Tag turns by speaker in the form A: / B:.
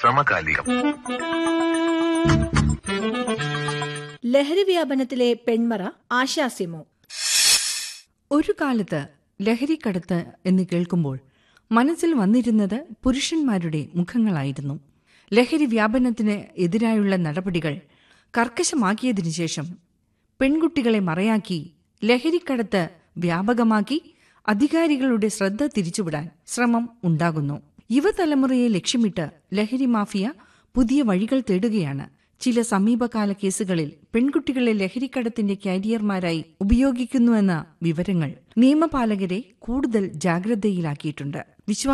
A: സമകാലികം
B: ലഹരി വ്യാപനത്തിലെ പെൺമറ ആശാസ്യമോ
C: ഒരു കാലത്ത് ലഹരിക്കടത്ത് എന്ന് കേൾക്കുമ്പോൾ മനസ്സിൽ വന്നിരുന്നത് പുരുഷന്മാരുടെ മുഖങ്ങളായിരുന്നു ലഹരി വ്യാപനത്തിന് എതിരായുള്ള നടപടികൾ കർക്കശമാക്കിയതിനു ശേഷം പെൺകുട്ടികളെ മറയാക്കി ലഹരിക്കടത്ത് വ്യാപകമാക്കി അധികാരികളുടെ ശ്രദ്ധ തിരിച്ചുവിടാൻ ശ്രമം ഉണ്ടാകുന്നു യുവതലമുറയെ ലക്ഷ്യമിട്ട് ലഹരി മാഫിയ പുതിയ വഴികൾ തേടുകയാണ് ചില സമീപകാല കേസുകളിൽ പെൺകുട്ടികളെ ലഹരിക്കടത്തിന്റെ കാരിയർമാരായി ഉപയോഗിക്കുന്നുവെന്ന വിവരങ്ങൾ നിയമപാലകരെ കൂടുതൽ ജാഗ്രതയിലാക്കിയിട്ടുണ്ട് വിശ്വാ